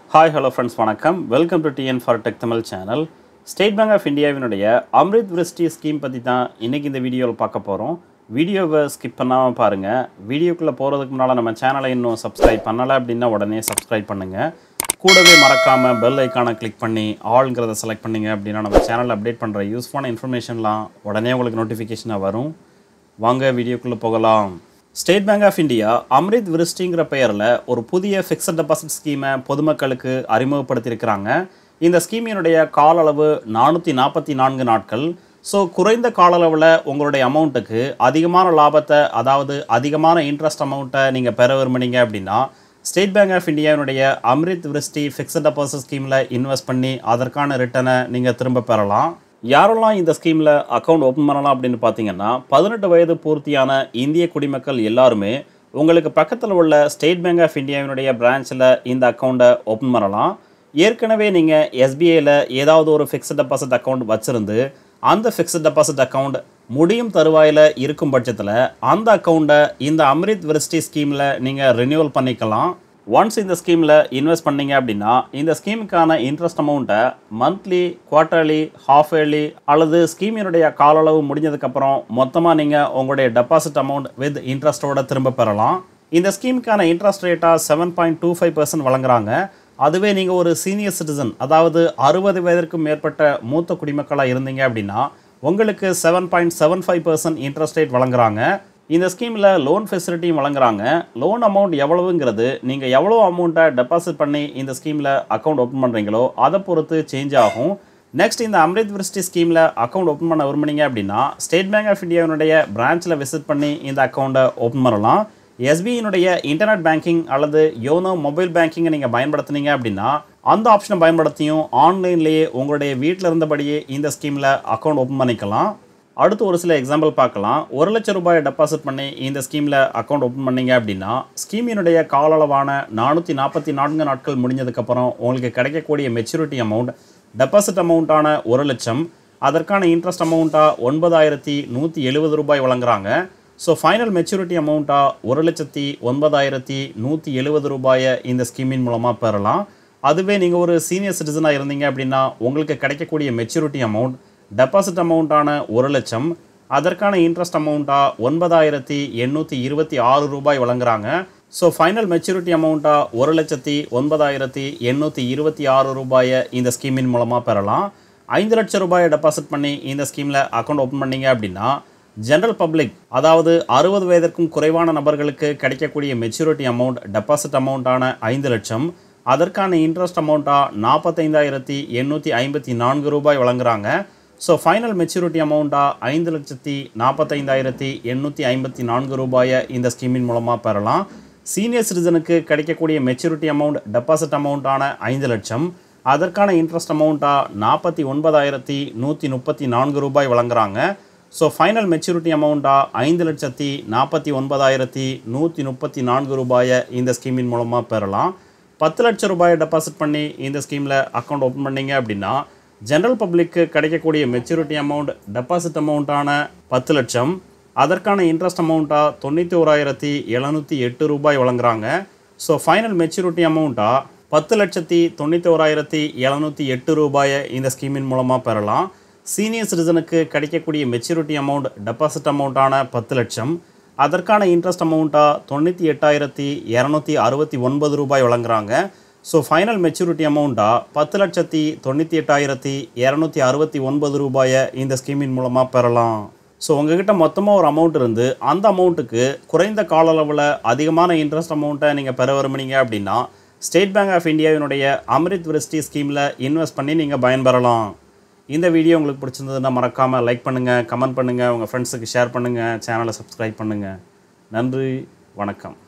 hi hello friends வணக்கம் welcome to TN for tech Tamil channel state bank of இந்தியாவினுடைய Amrit விருஷ்டி scheme பற்றி தான் இன்றைக்கி இந்த வீடியோவில் பார்க்க போகிறோம் வீடியோவை ஸ்கிப் பண்ணாமல் பாருங்கள் வீடியோக்குள்ளே போகிறதுக்கு முன்னால் நம்ம சேனலை இன்னும் சப்ஸ்கிரைப் பண்ணலை அப்படின்னா உடனே சப்ஸ்கிரைப் பண்ணுங்கள் கூடவே மறக்காமல் பெல் ஐக்கானை கிளிக் பண்ணி ஆல்ங்கிறத செலக்ட் பண்ணிங்க அப்படின்னா நம்ம சேனலில் அப்டேட் பண்ணுற யூஸ்ஃபுல்லான இன்ஃபர்மேஷன்லாம் உடனே உங்களுக்கு நோட்டிஃபிகேஷனாக வரும் வாங்க வீடியோக்குள்ளே போகலாம் state bank of India Amrit விருஷ்டிங்கிற பெயரில் ஒரு புதிய ஃபிக்ஸட் டெபாசிட் ஸ்கீமை பொதுமக்களுக்கு அறிமுகப்படுத்தியிருக்கிறாங்க இந்த ஸ்கீமினுடைய கால அளவு நானூற்றி நாற்பத்தி நான்கு நாட்கள் ஸோ குறைந்த கால அளவில் உங்களுடைய அமௌண்ட்டுக்கு அதிகமான லாபத்தை அதாவது அதிகமான இன்ட்ரெஸ்ட் அமௌண்ட்டை நீங்கள் பெற விரும்புனீங்க அப்படின்னா ஸ்டேட் பேங்க் ஆஃப் இந்தியாவினுடைய அம்ரித் விருஷ்டி ஃபிக்ஸட் டெபாசிட் ஸ்கீமில் இன்வெஸ்ட் பண்ணி அதற்கான ரிட்டனை நீங்கள் திரும்ப பெறலாம் யாரெல்லாம் இந்த ஸ்கீமில் அக்கௌண்ட் ஓப்பன் பண்ணலாம் அப்படின்னு பார்த்தீங்கன்னா பதினெட்டு வயது பூர்த்தியான இந்திய குடிமக்கள் எல்லாருமே உங்களுக்கு பக்கத்தில் உள்ள ஸ்டேட் பேங்க் ஆஃப் இந்தியாவினுடைய பிரான்ச்சில் இந்த அக்கௌண்ட்டை ஓப்பன் பண்ணலாம் ஏற்கனவே நீங்கள் எஸ்பிஐயில் ஏதாவது ஒரு ஃபிக்ஸ்ட் டெபாசிட் அக்கௌண்ட் வச்சுருந்து அந்த ஃபிக்ஸ்ட் டெபாசிட் அக்கௌண்ட் முடியும் தருவாயில் இருக்கும் பட்சத்தில் அந்த அக்கௌண்ட்டை இந்த அம்ரித் விருஷ்டி ஸ்கீமில் நீங்கள் ரினியூவல் பண்ணிக்கலாம் ஒன்ஸ் இந்த ஸ்கீமில் இன்வெஸ்ட் பண்ணீங்க அப்படின்னா இந்த ஸ்கீமுக்கான இன்ட்ரெஸ்ட் அமௌண்ட்டை மந்த்லி குவார்ட்டர்லி ஹாஃப் இயர்லி அல்லது ஸ்கீமினுடைய கால அளவு முடிஞ்சதுக்கப்புறம் மொத்தமாக நீங்கள் உங்களுடைய டெபாசிட் அமௌண்ட் வித் இன்ட்ரெஸ்ட்டோட திரும்ப பெறலாம் இந்த ஸ்கீமுக்கான இன்ட்ரெஸ்ட் ரேட்டாக seven point two five percent வழங்குறாங்க அதுவே நீங்கள் ஒரு சீனியர் சிட்டிசன் அதாவது அறுபது வயதிற்கும் மேற்பட்ட மூத்த குடிமக்களாக இருந்தீங்க அப்படின்னா உங்களுக்கு seven point seven five percent interest rate வழங்குறாங்க இந்த ஸ்கீமில் லோன் ஃபெசிலிட்டியும் வழங்குறாங்க லோன் அமௌண்ட் எவ்வளவுங்கிறது நீங்கள் எவ்வளோ அமௌண்ட்டை டெபாசிட் பண்ணி இந்த ஸ்கீமில் அக்கௌண்ட் ஓப்பன் பண்ணுறீங்களோ அதை பொறுத்து சேஞ்ச் ஆகும் நெக்ஸ்ட் இந்த அம்ரித் விருஷ்டி ஸ்கீமில் அக்கௌண்ட் ஓப்பன் பண்ண விரும்புனீங்க அப்படின்னா ஸ்டேட் பேங்க் ஆஃப் இந்தியாவினுடைய பிரான்ச்சில் விசிட் பண்ணி இந்த அக்கௌண்ட்டை ஓப்பன் பண்ணலாம் எஸ்பிஐனுடைய இன்டர்நெட் பேங்கிங் அல்லது யோனோ மொபைல் பேங்கிங்கை நீங்கள் பயன்படுத்துனீங்க அப்படின்னா அந்த ஆப்ஷனை பயன்படுத்தியும் ஆன்லைன்லேயே உங்களுடைய வீட்டில் இருந்தபடியே இந்த ஸ்கீமில் அக்கௌண்ட் ஓப்பன் பண்ணிக்கலாம் அடுத்து ஒரு சில எக்ஸாம்பிள் பார்க்கலாம் ஒரு லட்சம் ரூபாய் டெபாசிட் பண்ணி இந்த ஸ்கீமில் அக்கௌண்ட் ஓப்பன் பண்ணீங்க அப்படின்னா ஸ்கீமினுடைய கால அளவான நானூற்றி நாற்பத்தி நான்கு நாட்கள் முடிஞ்சதுக்கப்புறம் உங்களுக்கு கிடைக்கக்கூடிய மெச்சூரிட்டி அமௌண்ட் டெபாசிட் அமௌண்ட்டான ஒரு லட்சம் அதற்கான இன்ட்ரெஸ்ட் அமௌண்ட்டாக ஒன்பதாயிரத்தி நூற்றி எழுபது ரூபாய் வழங்குறாங்க ஸோ ஃபைனல் மெச்சூரிட்டி அமௌண்ட்டாக ஒரு லட்சத்தி ஒன்பதாயிரத்தி நூற்றி எழுபது ரூபாயை இந்த ஸ்கீமின் மூலமாக பெறலாம் அதுவே நீங்கள் ஒரு சீனியர் சிட்டிசனாக இருந்தீங்க அப்படின்னா உங்களுக்கு கிடைக்கக்கூடிய மெச்சூரிட்டி அமௌண்ட் டெபாசிட் அமௌண்ட்டான ஒரு லட்சம் அதற்கான இன்ட்ரெஸ்ட் அமௌண்ட்டாக ஒன்பதாயிரத்தி எண்ணூற்றி இருபத்தி ஆறு ரூபாய் வழங்குறாங்க ஸோ ஃபைனல் மெச்சூரிட்டி அமௌண்ட்டாக ஒரு லட்சத்தி ஒன்பதாயிரத்தி எண்ணூற்றி இருபத்தி ஆறு ரூபாயை இந்த ஸ்கீமின் மூலமாக பெறலாம் ஐந்து லட்சம் ரூபாயை டெபாசிட் பண்ணி இந்த ஸ்கீமில் அக்கௌண்ட் ஓப்பன் பண்ணீங்க அப்படின்னா ஜென்ரல் பப்ளிக் அதாவது அறுபது வயதிற்கும் குறைவான நபர்களுக்கு கிடைக்கக்கூடிய மெச்சூரிட்டி அமௌண்ட் டெபாசிட் அமௌண்ட்டான ஐந்து லட்சம் அதற்கான இன்ட்ரெஸ்ட் அமௌண்ட்டாக நாற்பத்தைந்தாயிரத்தி எண்ணூற்றி ஐம்பத்தி நான்கு ரூபாய் வழங்குறாங்க ஸோ ஃபைனல் மெச்சூரிட்டி அமௌண்ட்டாக ஐந்து லட்சத்தி நாற்பத்தைந்தாயிரத்தி எண்ணூற்றி ஐம்பத்தி நான்கு ரூபாயை இந்த ஸ்கீமின் மூலமாக பெறலாம் சீனியர் சிட்டிசனுக்கு கிடைக்கக்கூடிய மெச்சூரிட்டி அமௌண்ட் டெபாசிட் அமௌண்ட்டான ஐந்து லட்சம் அதற்கான இன்ட்ரெஸ்ட் அமௌண்ட்டாக நாற்பத்தி ஒன்பதாயிரத்தி நூற்றி முப்பத்தி நான்கு ரூபாய் வழங்குறாங்க ஸோ ஃபைனல் மெச்சூரிட்டி அமௌண்ட்டாக ஐந்து லட்சத்தி நாற்பத்தி ஒன்பதாயிரத்தி நூற்றி முப்பத்தி நான்கு ரூபாயை இந்த ஸ்கீமின் மூலமாக பெறலாம் பத்து லட்சம் ரூபாயை டெபாசிட் பண்ணி இந்த ஸ்கீமில் அக்கௌண்ட் ஓப்பன் பண்ணீங்க அப்படின்னா ஜென்ரல் பப்ளிக்கு கிடைக்கக்கூடிய மெச்சூரிட்டி அமௌண்ட் டெபாசிட் அமௌண்ட்டான பத்து லட்சம் அதற்கான இன்ட்ரெஸ்ட் அமௌண்ட்டாக தொண்ணூற்றி ஓராயிரத்தி எழுநூற்றி எட்டு ரூபாய் வழங்குறாங்க ஸோ ஃபைனல் மெச்சூரிட்டி அமௌண்ட்டாக பத்து லட்சத்தி தொண்ணூற்றி ஓராயிரத்தி எழுநூற்றி எட்டு ரூபாயை இந்த ஸ்கீமின் மூலமாக பெறலாம் சீனியர் சிட்டிசனுக்கு கிடைக்கக்கூடிய மெச்சூரிட்டி அமௌண்ட் டெபாசிட் அமௌண்ட்டான பத்து லட்சம் அதற்கான இன்ட்ரெஸ்ட் அமௌண்ட்டாக தொண்ணூற்றி எட்டாயிரத்தி இரநூத்தி அறுபத்தி ஒன்பது ரூபாய் வழங்குறாங்க ஸோ ஃபைனல் மெச்சூரிட்டி அமௌண்ட்டாக பத்து லட்சத்தி தொண்ணூற்றி எட்டாயிரத்தி இரநூத்தி அறுபத்தி ஒன்பது ரூபாயை இந்த ஸ்கீமின் மூலமாக பெறலாம் ஸோ உங்ககிட்ட மொத்தமாக ஒரு அமௌண்ட் இருந்து அந்த அமௌண்ட்டுக்கு குறைந்த கால அளவில் அதிகமான இன்ட்ரெஸ்ட் அமௌண்ட்டை நீங்கள் பெற விரும்புனீங்க அப்படின்னா ஸ்டேட் பேங்க் ஆஃப் இந்தியாவினுடைய அம்ரித் விருஷ்டி ஸ்கீமில் இன்வெஸ்ட் பண்ணி நீங்கள் பயன்பெறலாம் இந்த வீடியோ உங்களுக்கு பிடிச்சிருந்ததுன்னா மறக்காமல் லைக் பண்ணுங்கள் கமெண்ட் பண்ணுங்கள் உங்கள் ஃப்ரெண்ட்ஸுக்கு ஷேர் பண்ணுங்கள் சேனலை சப்ஸ்கிரைப் பண்ணுங்கள் நன்றி வணக்கம்